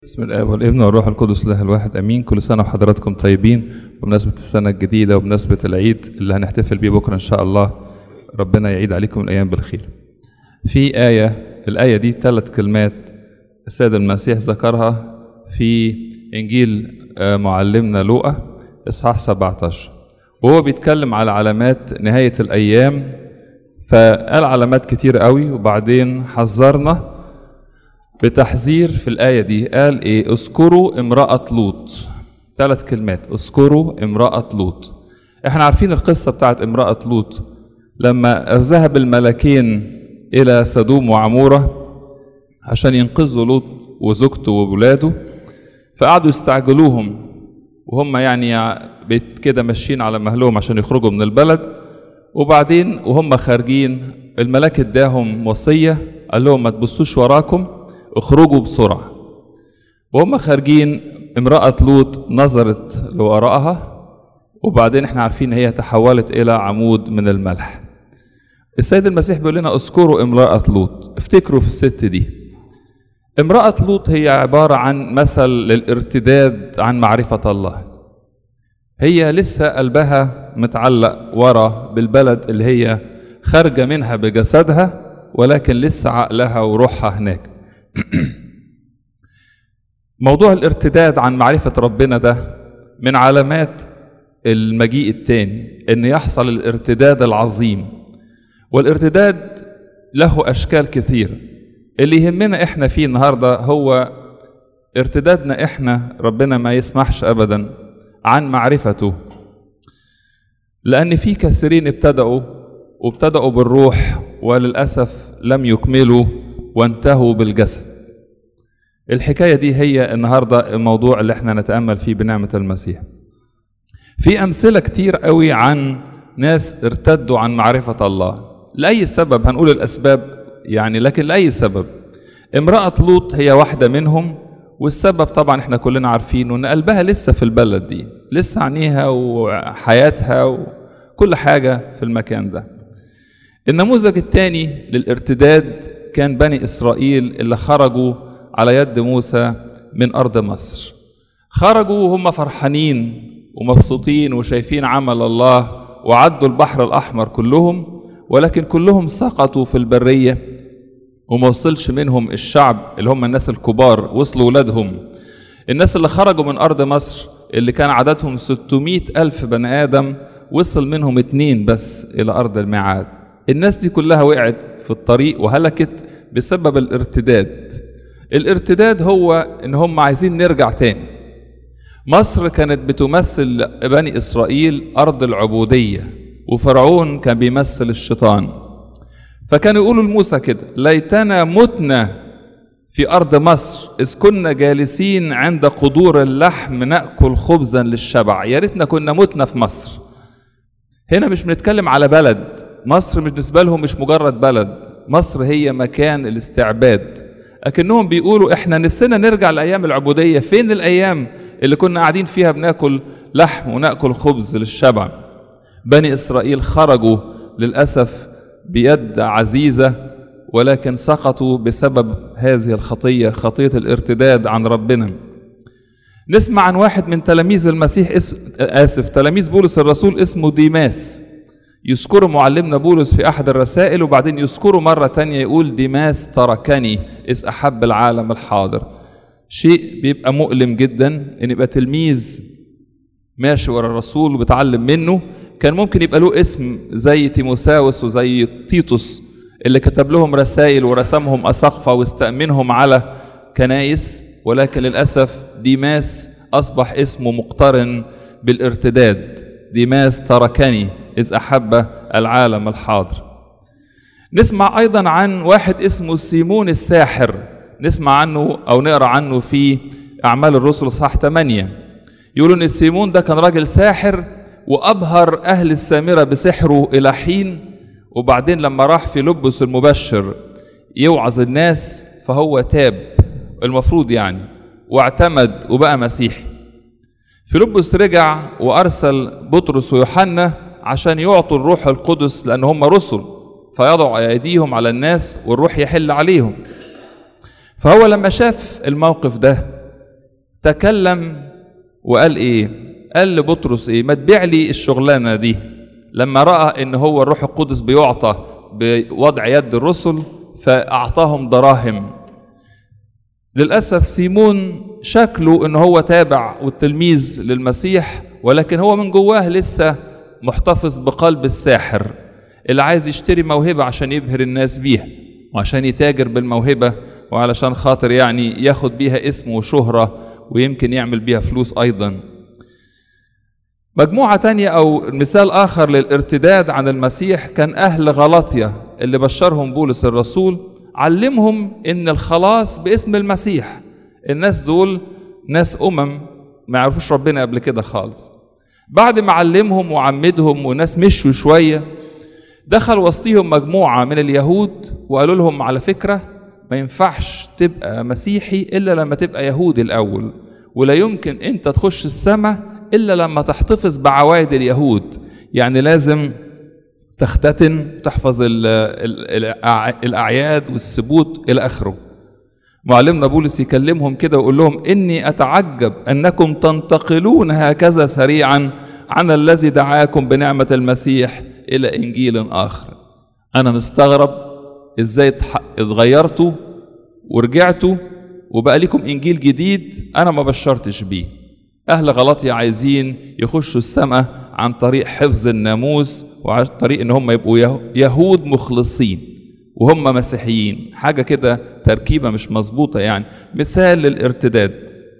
بسم الله والابن والروح القدس الله الواحد امين كل سنه وحضراتكم طيبين بمناسبه السنه الجديده وبمناسبه العيد اللي هنحتفل بيه بكره ان شاء الله ربنا يعيد عليكم الايام بالخير في ايه الايه دي ثلاث كلمات السيد المسيح ذكرها في انجيل آه، معلمنا لوقا اصحاح 17 وهو بيتكلم على علامات نهايه الايام فقال علامات كتير قوي وبعدين حذرنا بتحذير في الآية دي قال إيه اذكروا امرأة لوط ثلاث كلمات اذكروا امرأة لوط احنا عارفين القصة بتاعت امرأة لوط لما ذهب الملكين إلى سدوم وعمورة عشان ينقذوا لوط وزوجته وولاده فقعدوا يستعجلوهم وهم يعني بيت كده ماشيين على مهلهم عشان يخرجوا من البلد وبعدين وهم خارجين الملاك اداهم وصية قال لهم ما تبصوش وراكم اخرجوا بسرعة وهم خارجين امرأة لوط نظرت لوراءها وبعدين احنا عارفين هي تحولت إلى عمود من الملح السيد المسيح بيقول لنا اذكروا امرأة لوط افتكروا في الست دي امرأة لوط هي عبارة عن مثل للارتداد عن معرفة الله هي لسه قلبها متعلق ورا بالبلد اللي هي خارجة منها بجسدها ولكن لسه عقلها وروحها هناك موضوع الارتداد عن معرفة ربنا ده من علامات المجيء التاني ان يحصل الارتداد العظيم والارتداد له اشكال كثيرة اللي يهمنا احنا فيه النهاردة هو ارتدادنا احنا ربنا ما يسمحش ابدا عن معرفته لان في كثيرين ابتدأوا وابتدأوا بالروح وللأسف لم يكملوا وانتهوا بالجسد الحكاية دي هي النهاردة الموضوع اللي احنا نتأمل فيه بنعمة المسيح في أمثلة كتير قوي عن ناس ارتدوا عن معرفة الله لأي سبب هنقول الأسباب يعني لكن لأي سبب امرأة لوط هي واحدة منهم والسبب طبعا احنا كلنا عارفينه ان قلبها لسه في البلد دي لسه عينيها وحياتها وكل حاجة في المكان ده النموذج الثاني للارتداد كان بني إسرائيل اللي خرجوا على يد موسى من أرض مصر خرجوا وهم فرحانين ومبسوطين وشايفين عمل الله وعدوا البحر الأحمر كلهم ولكن كلهم سقطوا في البرية وما وصلش منهم الشعب اللي هم الناس الكبار وصلوا ولادهم الناس اللي خرجوا من أرض مصر اللي كان عددهم 600 ألف بني آدم وصل منهم اتنين بس إلى أرض الميعاد الناس دي كلها وقعت في الطريق وهلكت بسبب الارتداد الارتداد هو ان هم عايزين نرجع تاني مصر كانت بتمثل بني اسرائيل ارض العبوديه وفرعون كان بيمثل الشيطان فكانوا يقولوا لموسى كده ليتنا متنا في ارض مصر اذ كنا جالسين عند قدور اللحم ناكل خبزا للشبع يا ريتنا كنا متنا في مصر هنا مش بنتكلم على بلد مصر بالنسبة لهم مش مجرد بلد مصر هي مكان الاستعباد لكنهم بيقولوا احنا نفسنا نرجع لأيام العبودية فين الأيام اللي كنا قاعدين فيها بناكل لحم وناكل خبز للشبع بني إسرائيل خرجوا للأسف بيد عزيزة ولكن سقطوا بسبب هذه الخطية خطية الارتداد عن ربنا نسمع عن واحد من تلاميذ المسيح اس... آسف تلاميذ بولس الرسول اسمه ديماس يذكره معلمنا بولس في أحد الرسائل وبعدين يذكره مرة تانية يقول ديماس تركني إذ أحب العالم الحاضر شيء بيبقى مؤلم جدا إن يبقى تلميذ ماشي ورا الرسول وبيتعلم منه كان ممكن يبقى له اسم زي تيموساوس وزي تيتوس اللي كتب لهم رسائل ورسمهم أساقفة واستأمنهم على كنايس ولكن للأسف ديماس أصبح اسمه مقترن بالارتداد ديماس تركني إذ أحب العالم الحاضر نسمع أيضا عن واحد اسمه سيمون الساحر نسمع عنه أو نقرأ عنه في أعمال الرسل صح 8 يقولوا إن سيمون ده كان راجل ساحر وأبهر أهل السامرة بسحره إلى حين وبعدين لما راح في لبس المبشر يوعظ الناس فهو تاب المفروض يعني واعتمد وبقى مسيحي فيلبس رجع وأرسل بطرس ويوحنا عشان يعطوا الروح القدس لأن هم رسل فيضع أيديهم على الناس والروح يحل عليهم فهو لما شاف الموقف ده تكلم وقال ايه قال لبطرس ايه ما تبيع لي الشغلانه دي لما راى ان هو الروح القدس بيعطى بوضع يد الرسل فاعطاهم دراهم للاسف سيمون شكله ان هو تابع والتلميذ للمسيح ولكن هو من جواه لسه محتفظ بقلب الساحر اللي عايز يشتري موهبه عشان يبهر الناس بيها وعشان يتاجر بالموهبه وعلشان خاطر يعني ياخد بيها اسم وشهره ويمكن يعمل بيها فلوس ايضا مجموعة تانية أو مثال آخر للارتداد عن المسيح كان أهل غلطية اللي بشرهم بولس الرسول علمهم إن الخلاص باسم المسيح الناس دول ناس أمم ما يعرفوش ربنا قبل كده خالص بعد ما علمهم وعمدهم وناس مشوا شوية دخل وسطيهم مجموعة من اليهود وقالوا لهم على فكرة ما ينفعش تبقى مسيحي إلا لما تبقى يهودي الأول ولا يمكن أنت تخش السماء إلا لما تحتفظ بعوايد اليهود يعني لازم تختتن تحفظ ال ال الأعياد والسبوت إلى آخره معلمنا بولس يكلمهم كده ويقول لهم إني أتعجب أنكم تنتقلون هكذا سريعا عن الذي دعاكم بنعمة المسيح إلى إنجيل آخر أنا مستغرب إزاي اتغيرتوا ورجعتوا وبقى لكم إنجيل جديد أنا ما بشرتش بيه أهل غلطية عايزين يخشوا السماء عن طريق حفظ الناموس وعن طريق إن هم يبقوا يهود مخلصين وهم مسيحيين حاجة كده تركيبة مش مظبوطة يعني مثال للارتداد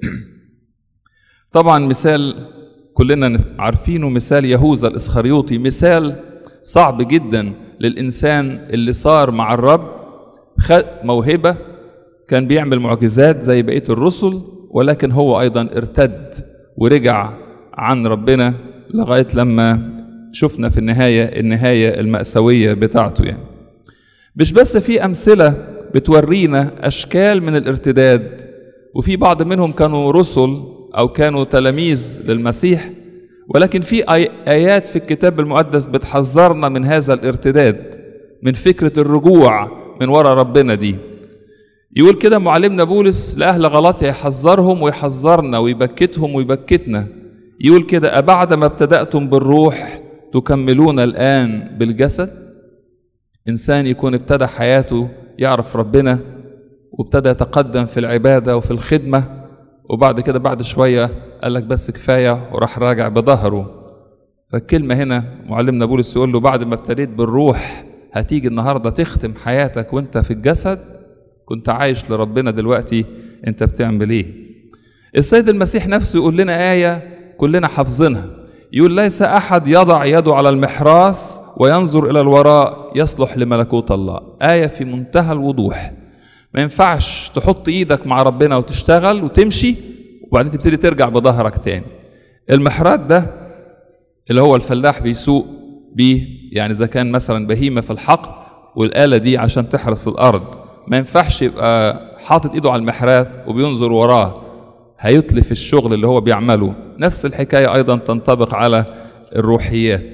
طبعا مثال كلنا عارفينه مثال يهوذا الإسخريوطي مثال صعب جدا للإنسان اللي صار مع الرب خد موهبة كان بيعمل معجزات زي بقية الرسل ولكن هو أيضا ارتد ورجع عن ربنا لغاية لما شفنا في النهاية النهاية المأساوية بتاعته يعني مش بس في أمثلة بتورينا أشكال من الارتداد وفي بعض منهم كانوا رسل أو كانوا تلاميذ للمسيح ولكن في آيات في الكتاب المقدس بتحذرنا من هذا الارتداد من فكرة الرجوع من وراء ربنا دي يقول كده معلمنا بولس لأهل غلطية يحذرهم ويحذرنا ويبكتهم ويبكتنا يقول كده أبعد ما ابتدأتم بالروح تكملون الآن بالجسد إنسان يكون ابتدى حياته يعرف ربنا وابتدى يتقدم في العبادة وفي الخدمة وبعد كده بعد شوية قال لك بس كفاية وراح راجع بظهره فالكلمة هنا معلمنا بولس يقول له بعد ما ابتديت بالروح هتيجي النهاردة تختم حياتك وانت في الجسد كنت عايش لربنا دلوقتي انت بتعمل ايه السيد المسيح نفسه يقول لنا آية كلنا حافظينها يقول ليس أحد يضع يده على المحراث وينظر إلى الوراء يصلح لملكوت الله آية في منتهى الوضوح ما ينفعش تحط إيدك مع ربنا وتشتغل وتمشي وبعدين تبتدي ترجع بظهرك تاني المحراث ده اللي هو الفلاح بيسوق بيه يعني إذا كان مثلا بهيمة في الحقل والآلة دي عشان تحرس الأرض ما ينفعش يبقى حاطط إيده على المحراث وبينظر وراه هيتلف الشغل اللي هو بيعمله نفس الحكاية أيضا تنطبق على الروحيات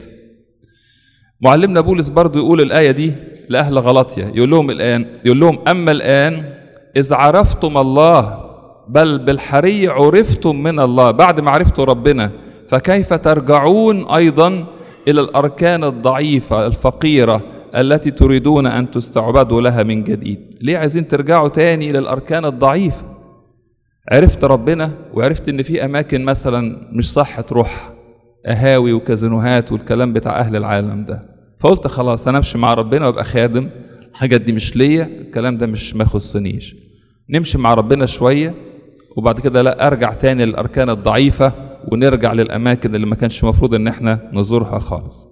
معلمنا بولس برضو يقول الآية دي لأهل غلطية يقول لهم الآن يقول لهم أما الآن إذ عرفتم الله بل بالحري عرفتم من الله بعد ما عرفتوا ربنا فكيف ترجعون أيضا إلى الأركان الضعيفة الفقيرة التي تريدون أن تستعبدوا لها من جديد ليه عايزين ترجعوا تاني إلى الأركان الضعيفة عرفت ربنا وعرفت ان في اماكن مثلا مش صح تروح قهاوي وكازينوهات والكلام بتاع اهل العالم ده فقلت خلاص انا امشي مع ربنا وابقى خادم الحاجات دي مش ليا الكلام ده مش ما يخصنيش نمشي مع ربنا شويه وبعد كده لا ارجع تاني للاركان الضعيفه ونرجع للاماكن اللي ما كانش المفروض ان احنا نزورها خالص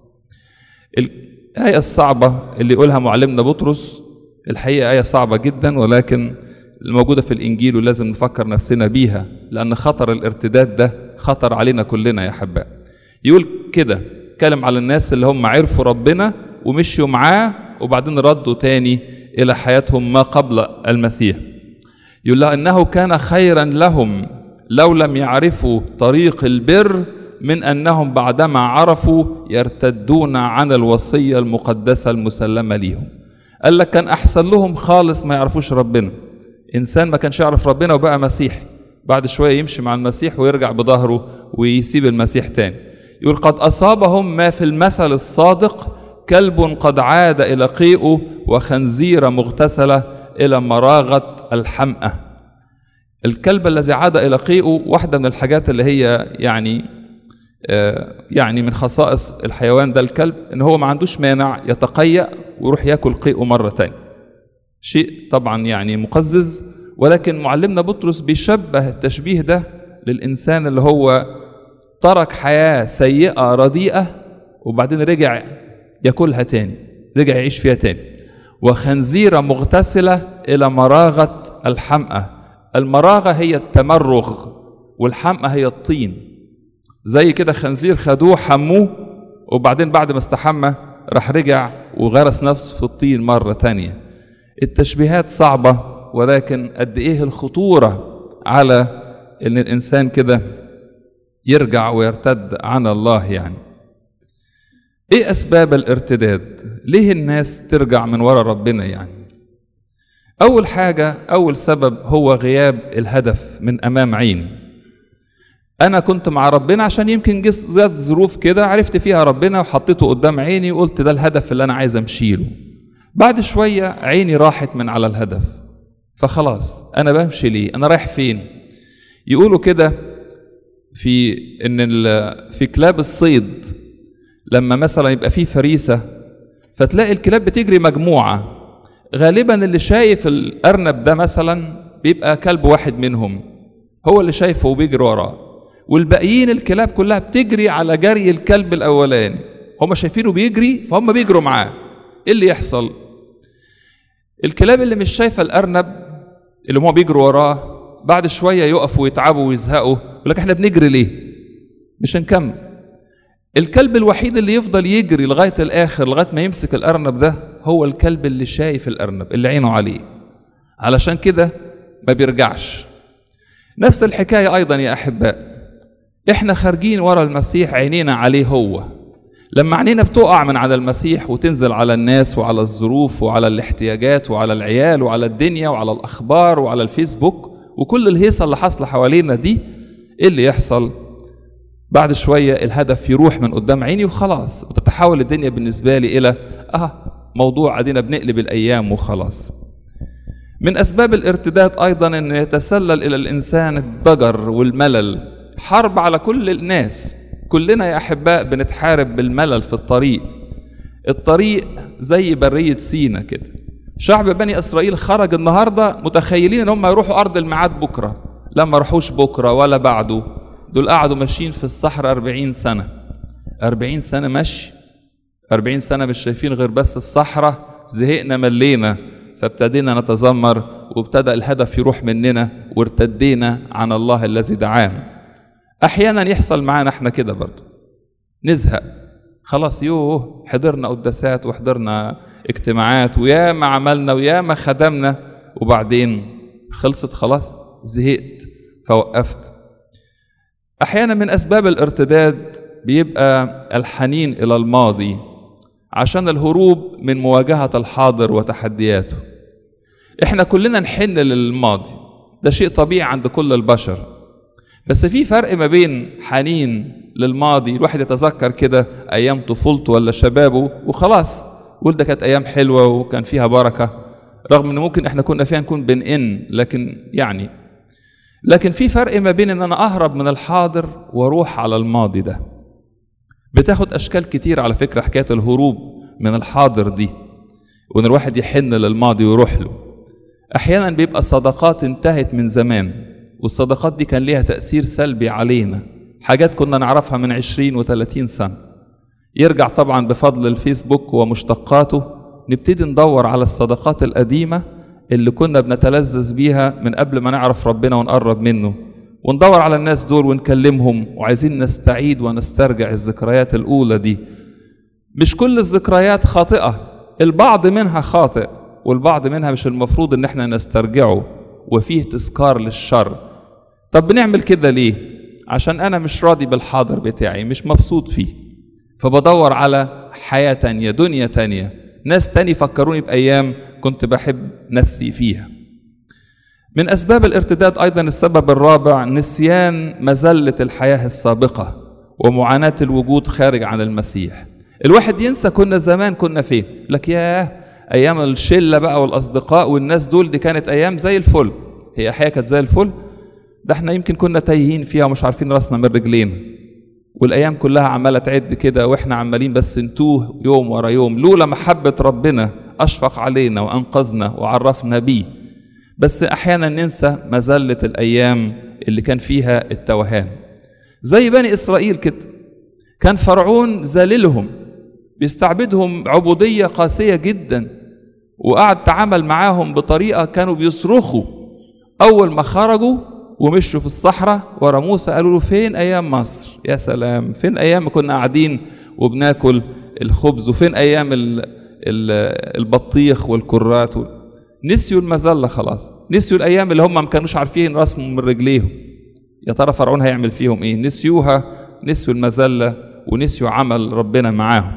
الايه الصعبه اللي يقولها معلمنا بطرس الحقيقه ايه صعبه جدا ولكن الموجودة في الإنجيل ولازم نفكر نفسنا بيها لأن خطر الارتداد ده خطر علينا كلنا يا أحباء يقول كده كلم على الناس اللي هم عرفوا ربنا ومشيوا معاه وبعدين ردوا تاني إلى حياتهم ما قبل المسيح يقول له إنه كان خيرا لهم لو لم يعرفوا طريق البر من أنهم بعدما عرفوا يرتدون عن الوصية المقدسة المسلمة ليهم قال لك كان أحسن لهم خالص ما يعرفوش ربنا انسان ما كانش يعرف ربنا وبقى مسيحي بعد شوية يمشي مع المسيح ويرجع بظهره ويسيب المسيح تاني يقول قد أصابهم ما في المثل الصادق كلب قد عاد إلى قيئه وخنزيرة مغتسلة إلى مراغة الحمأة الكلب الذي عاد إلى قيئه واحدة من الحاجات اللي هي يعني آه، يعني من خصائص الحيوان ده الكلب ان هو ما عندوش مانع يتقيأ ويروح ياكل قيئه مرة تانية شيء طبعا يعني مقزز ولكن معلمنا بطرس بيشبه التشبيه ده للإنسان اللي هو ترك حياة سيئة رديئة وبعدين رجع ياكلها تاني رجع يعيش فيها تاني وخنزيرة مغتسلة إلى مراغة الحمأة المراغة هي التمرغ والحمأة هي الطين زي كده خنزير خدوه حموه وبعدين بعد ما استحمى راح رجع وغرس نفسه في الطين مرة تانية التشبيهات صعبة ولكن قد ايه الخطورة على ان الانسان كده يرجع ويرتد عن الله يعني ايه اسباب الارتداد ليه الناس ترجع من ورا ربنا يعني اول حاجة اول سبب هو غياب الهدف من امام عيني انا كنت مع ربنا عشان يمكن جت ظروف كده عرفت فيها ربنا وحطيته قدام عيني وقلت ده الهدف اللي انا عايز امشي له بعد شويه عيني راحت من على الهدف فخلاص انا بمشي ليه انا رايح فين يقولوا كده في ان في كلاب الصيد لما مثلا يبقى في فريسه فتلاقي الكلاب بتجري مجموعه غالبا اللي شايف الارنب ده مثلا بيبقى كلب واحد منهم هو اللي شايفه وبيجري وراه والباقيين الكلاب كلها بتجري على جري الكلب الاولاني هم شايفينه بيجري فهم بيجروا معاه ايه اللي يحصل الكلاب اللي مش شايفه الارنب اللي هم بيجروا وراه بعد شويه يقفوا ويتعبوا ويزهقوا يقول لك احنا بنجري ليه مش هنكمل الكلب الوحيد اللي يفضل يجري لغايه الاخر لغايه ما يمسك الارنب ده هو الكلب اللي شايف الارنب اللي عينه عليه علشان كده ما بيرجعش نفس الحكايه ايضا يا احباء احنا خارجين ورا المسيح عينينا عليه هو لما عينينا بتقع من على المسيح وتنزل على الناس وعلى الظروف وعلى الاحتياجات وعلى العيال وعلى الدنيا وعلى الاخبار وعلى الفيسبوك وكل الهيصه اللي حاصله حوالينا دي ايه اللي يحصل بعد شويه الهدف يروح من قدام عيني وخلاص وتتحول الدنيا بالنسبه لي الى اه موضوع ادينا بنقلب الايام وخلاص من اسباب الارتداد ايضا ان يتسلل الى الانسان الضجر والملل حرب على كل الناس كلنا يا احباء بنتحارب بالملل في الطريق الطريق زي بريه سينا كده شعب بني اسرائيل خرج النهارده متخيلين ان هم يروحوا ارض الميعاد بكره لا ما راحوش بكره ولا بعده دول قعدوا ماشيين في الصحراء 40 سنه 40 سنه مشي 40 سنه مش شايفين غير بس الصحراء زهقنا ملينا فابتدينا نتذمر وابتدى الهدف يروح مننا وارتدينا عن الله الذي دعانا احيانا يحصل معانا احنا كده برضو نزهق خلاص يوه حضرنا قداسات وحضرنا اجتماعات ويا ما عملنا ويا ما خدمنا وبعدين خلصت خلاص زهقت فوقفت احيانا من اسباب الارتداد بيبقى الحنين الى الماضي عشان الهروب من مواجهه الحاضر وتحدياته احنا كلنا نحن للماضي ده شيء طبيعي عند كل البشر بس في فرق ما بين حنين للماضي الواحد يتذكر كده ايام طفولته ولا شبابه وخلاص يقول ده كانت ايام حلوه وكان فيها بركه رغم ان ممكن احنا كنا فيها نكون بنئن لكن يعني لكن في فرق ما بين ان انا اهرب من الحاضر واروح على الماضي ده بتاخد اشكال كتير على فكره حكايه الهروب من الحاضر دي وان الواحد يحن للماضي ويروح له احيانا بيبقى صداقات انتهت من زمان والصداقات دي كان ليها تأثير سلبي علينا حاجات كنا نعرفها من عشرين وثلاثين سنة يرجع طبعا بفضل الفيسبوك ومشتقاته نبتدي ندور على الصداقات القديمة اللي كنا بنتلذذ بيها من قبل ما نعرف ربنا ونقرب منه وندور على الناس دول ونكلمهم وعايزين نستعيد ونسترجع الذكريات الأولى دي مش كل الذكريات خاطئة البعض منها خاطئ والبعض منها مش المفروض ان احنا نسترجعه وفيه تذكار للشر طب بنعمل كده ليه عشان انا مش راضي بالحاضر بتاعي مش مبسوط فيه فبدور على حياة تانية دنيا تانية ناس تاني فكروني بأيام كنت بحب نفسي فيها من أسباب الارتداد أيضا السبب الرابع نسيان مزلة الحياة السابقة ومعاناة الوجود خارج عن المسيح الواحد ينسى كنا زمان كنا فين لك ياه أيام الشلة بقى والأصدقاء والناس دول دي كانت أيام زي الفل هي حياة كانت زي الفل ده احنا يمكن كنا تايهين فيها ومش عارفين راسنا من رجلينا والايام كلها عماله تعد كده واحنا عمالين بس نتوه يوم ورا يوم لولا محبه ربنا اشفق علينا وانقذنا وعرفنا بيه بس احيانا ننسى مذله الايام اللي كان فيها التوهان زي بني اسرائيل كده كان فرعون ذللهم بيستعبدهم عبوديه قاسيه جدا وقعد تعامل معاهم بطريقه كانوا بيصرخوا اول ما خرجوا ومشوا في الصحراء ورا موسى قالوا له فين ايام مصر يا سلام فين ايام ما كنا قاعدين وبناكل الخبز وفين ايام ال ال البطيخ والكرات نسيوا المذله خلاص نسيوا الايام اللي هم ما كانوش عارفين راسهم من رجليهم يا ترى فرعون هيعمل فيهم ايه نسيوها نسيوا المذله ونسيوا عمل ربنا معاهم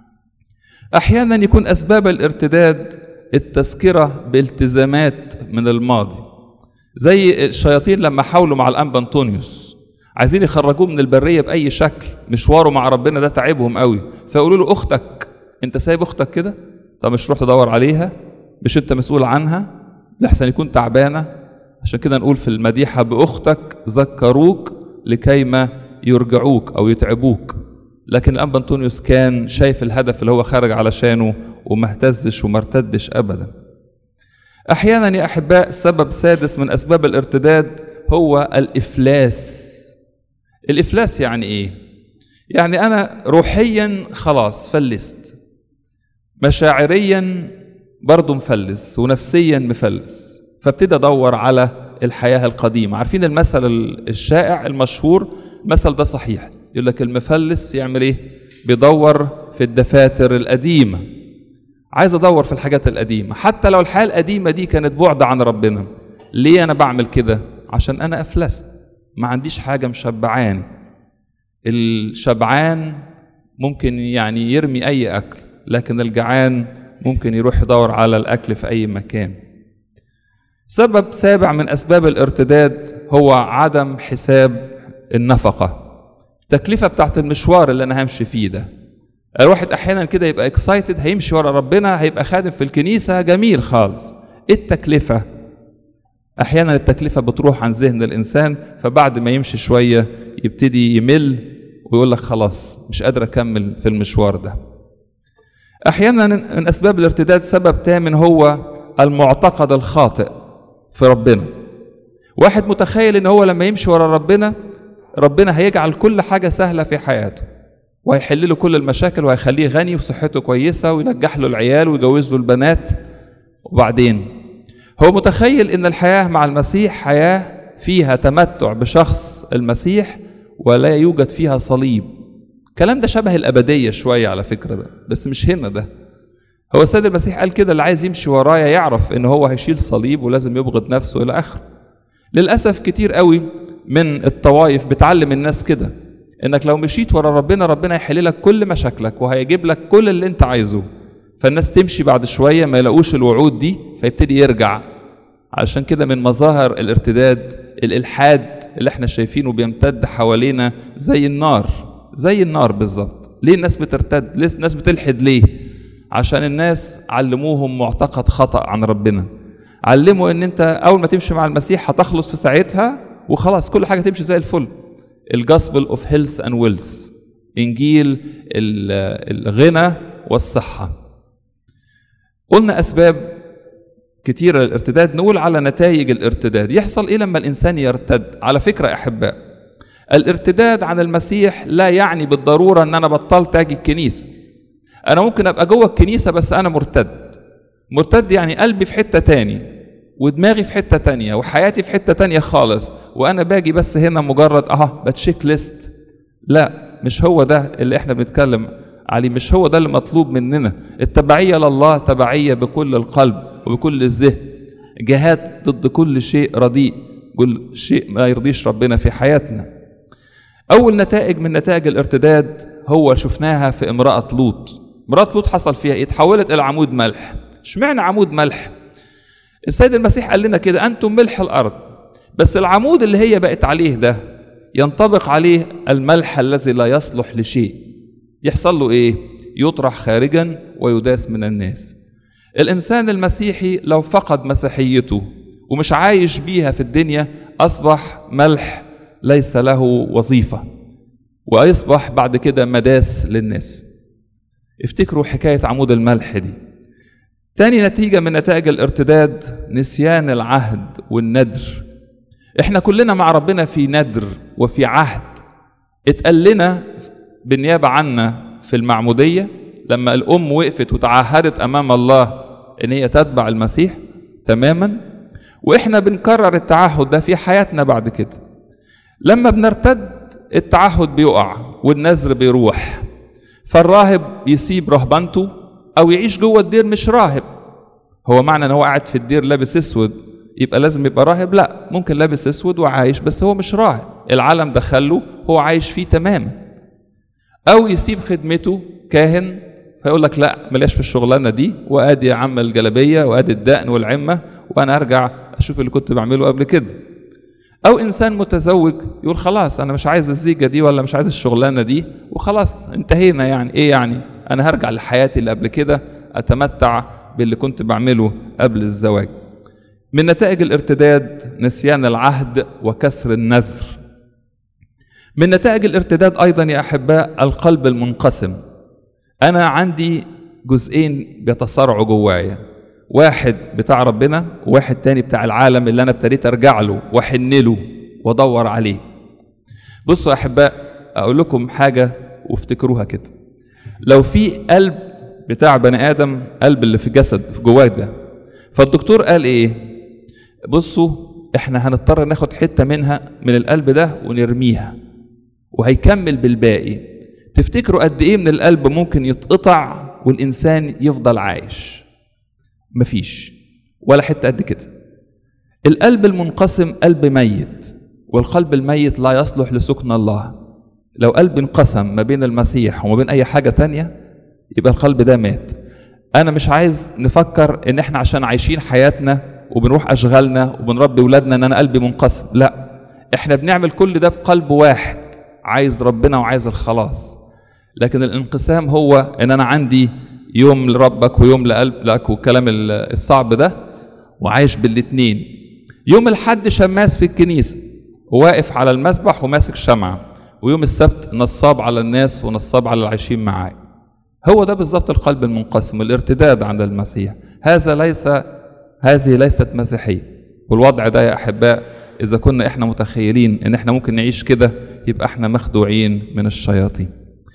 احيانا يكون اسباب الارتداد التذكره بالتزامات من الماضي زي الشياطين لما حاولوا مع الانبا انطونيوس عايزين يخرجوه من البريه باي شكل مشواره مع ربنا ده تعبهم قوي فيقولوا له اختك انت سايب اختك كده طب مش تروح تدور عليها مش انت مسؤول عنها لحسن يكون تعبانه عشان كده نقول في المديحه باختك ذكروك لكيما يرجعوك او يتعبوك لكن الانبا انطونيوس كان شايف الهدف اللي هو خارج علشانه وما اهتزش وما ارتدش ابدا احيانا يا احباء سبب سادس من اسباب الارتداد هو الافلاس الافلاس يعني ايه يعني انا روحيا خلاص فلست مشاعريا برضه مفلس ونفسيا مفلس فابتدي ادور على الحياه القديمه عارفين المثل الشائع المشهور المثل ده صحيح يقول لك المفلس يعمل ايه بيدور في الدفاتر القديمه عايز ادور في الحاجات القديمه حتى لو الحياه القديمه دي كانت بعد عن ربنا ليه انا بعمل كده عشان انا افلست ما عنديش حاجه مشبعاني الشبعان ممكن يعني يرمي اي اكل لكن الجعان ممكن يروح يدور على الاكل في اي مكان سبب سابع من اسباب الارتداد هو عدم حساب النفقه التكلفه بتاعت المشوار اللي انا همشي فيه ده الواحد احيانا كده يبقى اكسايتد هيمشي ورا ربنا هيبقى خادم في الكنيسه جميل خالص ايه التكلفه احيانا التكلفه بتروح عن ذهن الانسان فبعد ما يمشي شويه يبتدي يمل ويقول لك خلاص مش قادر اكمل في المشوار ده احيانا من اسباب الارتداد سبب ثامن هو المعتقد الخاطئ في ربنا واحد متخيل ان هو لما يمشي ورا ربنا ربنا هيجعل كل حاجه سهله في حياته وهيحل له كل المشاكل وهيخليه غني وصحته كويسة وينجح له العيال ويجوز له البنات وبعدين هو متخيل ان الحياة مع المسيح حياة فيها تمتع بشخص المسيح ولا يوجد فيها صليب الكلام ده شبه الأبدية شوية على فكرة بقى. بس مش هنا ده هو السيد المسيح قال كده اللي عايز يمشي ورايا يعرف ان هو هيشيل صليب ولازم يبغض نفسه الى اخره للاسف كتير قوي من الطوائف بتعلم الناس كده انك لو مشيت ورا ربنا ربنا يحل لك كل مشاكلك وهيجيب لك كل اللي انت عايزه فالناس تمشي بعد شويه ما يلاقوش الوعود دي فيبتدي يرجع علشان كده من مظاهر الارتداد الالحاد اللي احنا شايفينه بيمتد حوالينا زي النار زي النار بالظبط ليه الناس بترتد ليه الناس بتلحد ليه عشان الناس علموهم معتقد خطأ عن ربنا علموا ان انت اول ما تمشي مع المسيح هتخلص في ساعتها وخلاص كل حاجه تمشي زي الفل الجاسبل اوف هيلث اند ويلث انجيل الغنى والصحه قلنا اسباب كتيره للارتداد نقول على نتائج الارتداد يحصل ايه لما الانسان يرتد على فكره يا احباء الارتداد عن المسيح لا يعني بالضروره ان انا بطلت اجي الكنيسه انا ممكن ابقى جوه الكنيسه بس انا مرتد مرتد يعني قلبي في حته تاني ودماغي في حته تانية وحياتي في حته تانية خالص وانا باجي بس هنا مجرد اه بتشيك ليست لا مش هو ده اللي احنا بنتكلم عليه مش هو ده اللي مطلوب مننا التبعيه لله تبعيه بكل القلب وبكل الذهن جهاد ضد كل شيء رديء كل شيء ما يرضيش ربنا في حياتنا اول نتائج من نتائج الارتداد هو شفناها في امراه لوط امراه لوط حصل فيها ايه اتحولت الى عمود ملح اشمعنى عمود ملح السيد المسيح قال لنا كده أنتم ملح الأرض بس العمود اللي هي بقت عليه ده ينطبق عليه الملح الذي لا يصلح لشيء يحصل له إيه؟ يطرح خارجا ويداس من الناس الإنسان المسيحي لو فقد مسيحيته ومش عايش بيها في الدنيا أصبح ملح ليس له وظيفة ويصبح بعد كده مداس للناس افتكروا حكاية عمود الملح دي تاني نتيجة من نتائج الارتداد نسيان العهد والندر احنا كلنا مع ربنا في ندر وفي عهد اتقال لنا بالنيابة عنا في المعمودية لما الأم وقفت وتعهدت أمام الله إن هي تتبع المسيح تماما وإحنا بنكرر التعهد ده في حياتنا بعد كده لما بنرتد التعهد بيقع والنذر بيروح فالراهب يسيب رهبنته او يعيش جوه الدير مش راهب هو معنى ان هو قاعد في الدير لابس اسود يبقى لازم يبقى راهب لا ممكن لابس اسود وعايش بس هو مش راهب العالم دخله هو عايش فيه تماما او يسيب خدمته كاهن فيقول لك لا ملاش في الشغلانه دي وادي يا عم الجلابيه وادي الدقن والعمه وانا ارجع اشوف اللي كنت بعمله قبل كده او انسان متزوج يقول خلاص انا مش عايز الزيجه دي ولا مش عايز الشغلانه دي وخلاص انتهينا يعني ايه يعني انا هرجع لحياتي اللي قبل كده اتمتع باللي كنت بعمله قبل الزواج من نتائج الارتداد نسيان العهد وكسر النذر من نتائج الارتداد ايضا يا احباء القلب المنقسم انا عندي جزئين بيتصارعوا جوايا واحد بتاع ربنا وواحد تاني بتاع العالم اللي انا ابتديت ارجع له واحن له وادور عليه بصوا يا احباء اقول لكم حاجه وافتكروها كده لو في قلب بتاع بني ادم قلب اللي في جسد في جواه ده فالدكتور قال ايه بصوا احنا هنضطر ناخد حته منها من القلب ده ونرميها وهيكمل بالباقي تفتكروا قد ايه من القلب ممكن يتقطع والانسان يفضل عايش مفيش ولا حته قد كده القلب المنقسم قلب ميت والقلب الميت لا يصلح لسكن الله لو قلب انقسم ما بين المسيح وما بين اي حاجه تانية يبقى القلب ده مات انا مش عايز نفكر ان احنا عشان عايشين حياتنا وبنروح اشغالنا وبنربي ولادنا ان انا قلبي منقسم لا احنا بنعمل كل ده بقلب واحد عايز ربنا وعايز الخلاص لكن الانقسام هو ان انا عندي يوم لربك ويوم لقلبك والكلام الصعب ده وعايش بالاتنين يوم الحد شماس في الكنيسة وواقف على المسبح وماسك شمعة ويوم السبت نصاب على الناس ونصاب على العايشين معاه هو ده بالظبط القلب المنقسم الارتداد عند المسيح هذا ليس هذه ليست مسيحية والوضع ده يا أحباء إذا كنا إحنا متخيلين إن إحنا ممكن نعيش كده يبقى إحنا مخدوعين من الشياطين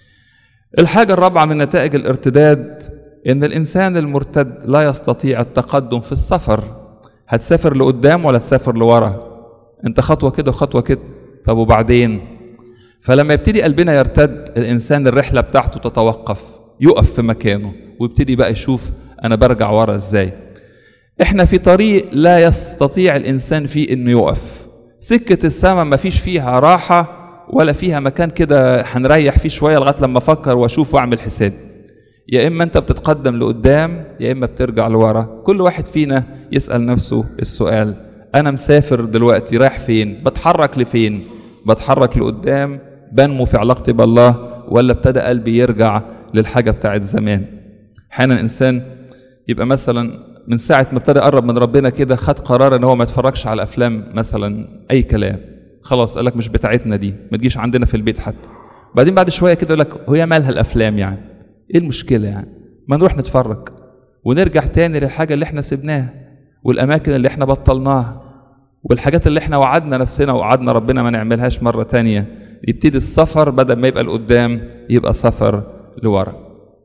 الحاجة الرابعة من نتائج الارتداد إن الإنسان المرتد لا يستطيع التقدم في السفر هتسافر لقدام ولا تسافر لورا أنت خطوة كده وخطوة كده طب وبعدين فلما يبتدي قلبنا يرتد الإنسان الرحلة بتاعته تتوقف يقف في مكانه ويبتدي بقى يشوف أنا برجع ورا إزاي إحنا في طريق لا يستطيع الإنسان فيه إنه يقف سكة السماء ما فيش فيها راحة ولا فيها مكان كده هنريح فيه شويه لغايه لما افكر واشوف واعمل حساب يا اما انت بتتقدم لقدام يا اما بترجع لورا كل واحد فينا يسال نفسه السؤال انا مسافر دلوقتي رايح فين بتحرك لفين بتحرك لقدام بنمو في علاقتي بالله ولا ابتدى قلبي يرجع للحاجه بتاعت زمان احيانا الانسان يبقى مثلا من ساعه ما ابتدى يقرب من ربنا كده خد قرار ان هو ما يتفرجش على افلام مثلا اي كلام خلاص قال لك مش بتاعتنا دي ما تجيش عندنا في البيت حتى بعدين بعد شويه كده يقول لك هي مالها الافلام يعني ايه المشكله يعني ما نروح نتفرج ونرجع تاني للحاجه اللي احنا سبناها والاماكن اللي احنا بطلناها والحاجات اللي احنا وعدنا نفسنا ووعدنا ربنا ما نعملهاش مره تانية يبتدي السفر بدل ما يبقى لقدام يبقى سفر لورا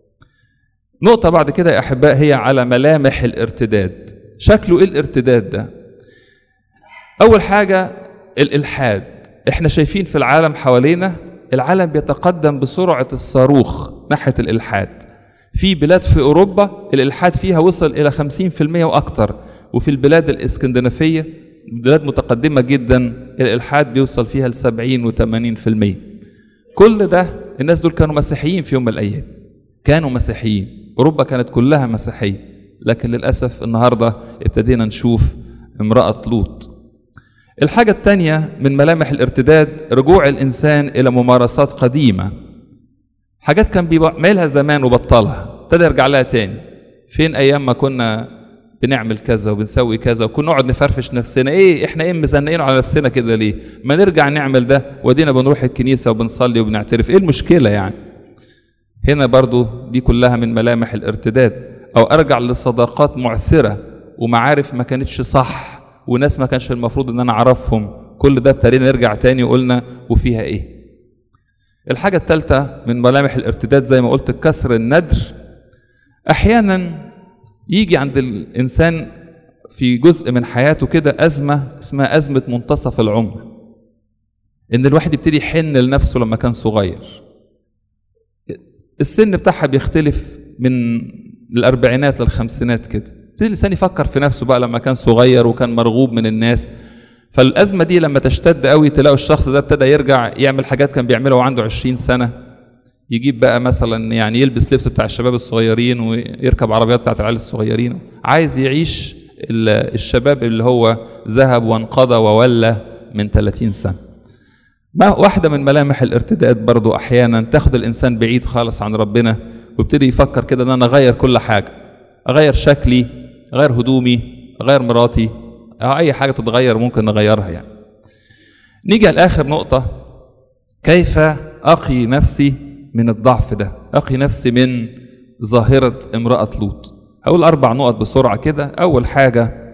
نقطة بعد كده يا أحباء هي على ملامح الارتداد شكله إيه الارتداد ده أول حاجة الإلحاد احنا شايفين في العالم حوالينا العالم بيتقدم بسرعة الصاروخ ناحية الإلحاد في بلاد في أوروبا الإلحاد فيها وصل إلى 50% وأكثر وفي البلاد الإسكندنافية بلاد متقدمة جدا الإلحاد بيوصل فيها ل 70 و 80% كل ده الناس دول كانوا مسيحيين في يوم من الأيام كانوا مسيحيين أوروبا كانت كلها مسيحية لكن للأسف النهاردة ابتدينا نشوف امرأة لوط الحاجة التانية من ملامح الارتداد رجوع الإنسان إلى ممارسات قديمة حاجات كان بيعملها زمان وبطلها ابتدى يرجع لها تاني فين أيام ما كنا بنعمل كذا وبنسوي كذا وكنا نقعد نفرفش نفسنا ايه احنا ايه مزنقين على نفسنا كده ليه ما نرجع نعمل ده ودينا بنروح الكنيسة وبنصلي وبنعترف ايه المشكلة يعني هنا برضو دي كلها من ملامح الارتداد او ارجع لصداقات معسرة ومعارف ما كانتش صح وناس ما كانش المفروض ان انا اعرفهم كل ده ابتدينا نرجع تاني وقلنا وفيها ايه الحاجة الثالثة من ملامح الارتداد زي ما قلت كسر الندر احيانا يجي عند الانسان في جزء من حياته كده ازمه اسمها ازمه منتصف العمر ان الواحد يبتدي يحن لنفسه لما كان صغير السن بتاعها بيختلف من الاربعينات للخمسينات كده يبتدي الانسان يفكر في نفسه بقى لما كان صغير وكان مرغوب من الناس فالازمه دي لما تشتد قوي تلاقوا الشخص ده ابتدى يرجع يعمل حاجات كان بيعملها وعنده 20 سنه يجيب بقى مثلا يعني يلبس لبس بتاع الشباب الصغيرين ويركب عربيات بتاعت العيال الصغيرين عايز يعيش الشباب اللي هو ذهب وانقضى وولى من 30 سنة ما واحدة من ملامح الارتداد برضو أحيانا تاخد الإنسان بعيد خالص عن ربنا ويبتدي يفكر كده إن أنا أغير كل حاجة أغير شكلي أغير هدومي أغير مراتي أو أي حاجة تتغير ممكن نغيرها يعني نيجي لآخر نقطة كيف أقي نفسي من الضعف ده أقي نفسي من ظاهرة امرأة لوط هقول أربع نقط بسرعة كده أول حاجة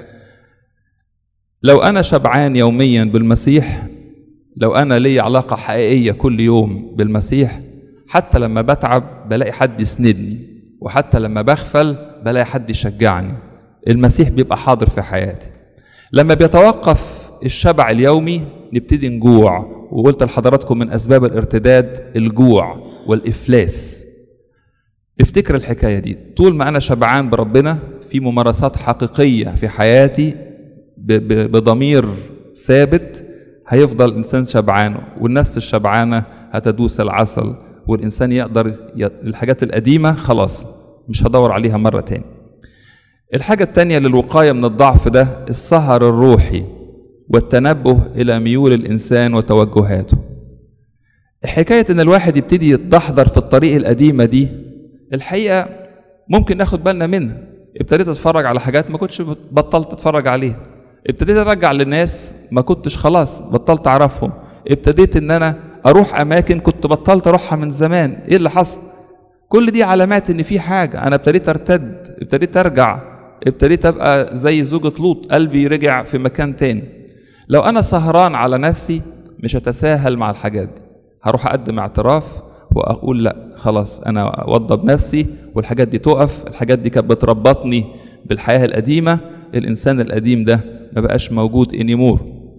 لو أنا شبعان يوميا بالمسيح لو أنا لي علاقة حقيقية كل يوم بالمسيح حتى لما بتعب بلاقي حد يسندني وحتى لما بغفل بلاقي حد يشجعني المسيح بيبقى حاضر في حياتي لما بيتوقف الشبع اليومي نبتدي نجوع وقلت لحضراتكم من أسباب الارتداد الجوع والإفلاس افتكر الحكاية دي طول ما أنا شبعان بربنا في ممارسات حقيقية في حياتي بضمير ثابت هيفضل الإنسان شبعان والنفس الشبعانة هتدوس العسل والإنسان يقدر ي... الحاجات القديمة خلاص مش هدور عليها مرة تاني الحاجة التانية للوقاية من الضعف ده السهر الروحي والتنبه إلى ميول الإنسان وتوجهاته حكاية إن الواحد يبتدي يتدحضر في الطريق القديمة دي الحقيقة ممكن ناخد بالنا منها ابتديت اتفرج على حاجات ما كنتش بطلت اتفرج عليها ابتديت ارجع للناس ما كنتش خلاص بطلت اعرفهم ابتديت ان انا اروح اماكن كنت بطلت اروحها من زمان ايه اللي حصل كل دي علامات ان في حاجه انا ابتديت ارتد ابتديت ارجع ابتديت ابقى زي زوجة لوط قلبي رجع في مكان تاني لو انا سهران على نفسي مش هتساهل مع الحاجات دي هروح اقدم اعتراف واقول لا خلاص انا اوضب نفسي والحاجات دي تقف الحاجات دي كانت بتربطني بالحياه القديمه الانسان القديم ده ما بقاش موجود انيمور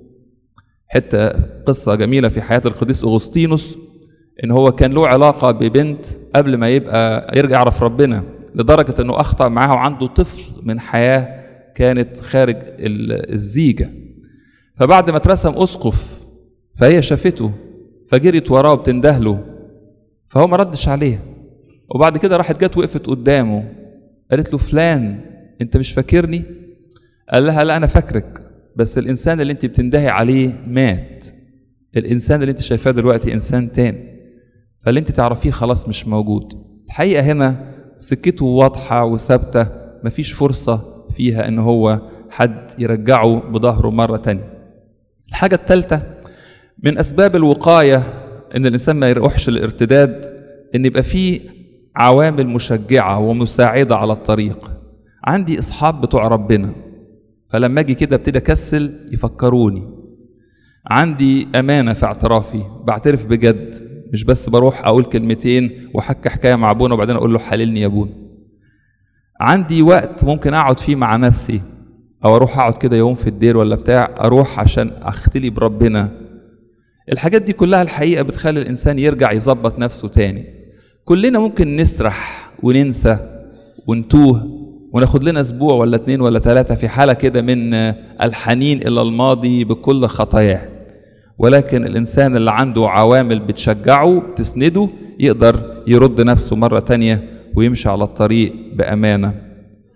حتى قصه جميله في حياه القديس اغسطينوس ان هو كان له علاقه ببنت قبل ما يبقى يرجع يعرف ربنا لدرجه انه اخطا معاها وعنده طفل من حياه كانت خارج الزيجه فبعد ما اترسم اسقف فهي شافته فجريت وراه وبتندهله فهو ما ردش عليها وبعد كده راحت جت وقفت قدامه قالت له فلان انت مش فاكرني قال لها لا انا فاكرك بس الانسان اللي انت بتندهي عليه مات الانسان اللي انت شايفاه دلوقتي انسان تاني فاللي انت تعرفيه خلاص مش موجود الحقيقه هنا سكته واضحه وثابته مفيش فرصه فيها ان هو حد يرجعه بظهره مره تانية الحاجه الثالثه من اسباب الوقايه ان الانسان ما يروحش الارتداد ان يبقى فيه عوامل مشجعه ومساعده على الطريق عندي اصحاب بتوع ربنا فلما اجي كده ابتدي اكسل يفكروني عندي امانه في اعترافي بعترف بجد مش بس بروح اقول كلمتين واحكي حكايه مع ابونا وبعدين اقول له حللني يا ابونا عندي وقت ممكن اقعد فيه مع نفسي او اروح اقعد كده يوم في الدير ولا بتاع اروح عشان اختلي بربنا الحاجات دي كلها الحقيقه بتخلي الانسان يرجع يظبط نفسه تاني كلنا ممكن نسرح وننسى ونتوه وناخد لنا اسبوع ولا اتنين ولا تلاتة في حالة كده من الحنين إلى الماضي بكل خطاياه ولكن الإنسان اللي عنده عوامل بتشجعه بتسنده يقدر يرد نفسه مرة تانية ويمشي على الطريق بأمانة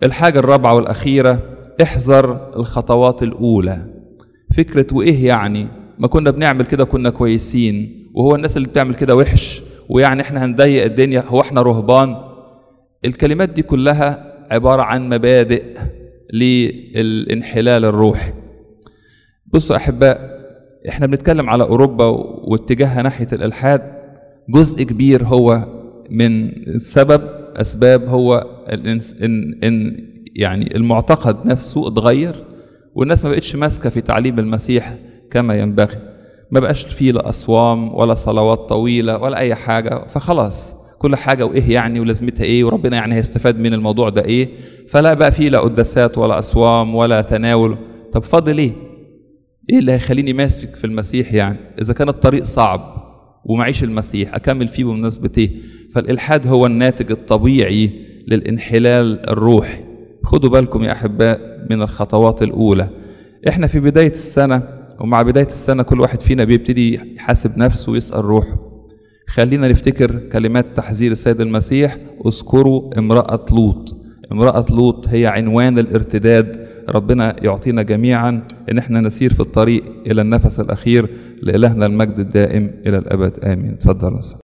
الحاجة الرابعة والأخيرة احذر الخطوات الأولى فكرة وإيه يعني ما كنا بنعمل كده كنا كويسين وهو الناس اللي بتعمل كده وحش ويعني احنا هنضيق الدنيا هو احنا رهبان الكلمات دي كلها عبارة عن مبادئ للانحلال الروحي بصوا أحباء احنا بنتكلم على أوروبا واتجاهها ناحية الإلحاد جزء كبير هو من السبب أسباب هو الإنس إن إن يعني المعتقد نفسه اتغير والناس ما بقتش ماسكة في تعليم المسيح كما ينبغي ما بقاش فيه لا أصوام ولا صلوات طويلة ولا أي حاجة فخلاص كل حاجة وإيه يعني ولازمتها إيه وربنا يعني هيستفاد من الموضوع ده إيه فلا بقى فيه لا قداسات ولا أصوام ولا تناول طب فاضل إيه؟ إيه اللي هيخليني ماسك في المسيح يعني إذا كان الطريق صعب ومعيش المسيح أكمل فيه بمناسبة إيه؟ فالإلحاد هو الناتج الطبيعي للانحلال الروحي خدوا بالكم يا أحباء من الخطوات الأولى إحنا في بداية السنة ومع بداية السنة كل واحد فينا بيبتدي يحاسب نفسه ويسأل روحه خلينا نفتكر كلمات تحذير السيد المسيح اذكروا امرأة لوط امرأة لوط هي عنوان الارتداد ربنا يعطينا جميعا ان احنا نسير في الطريق الى النفس الاخير لالهنا المجد الدائم الى الابد امين تفضل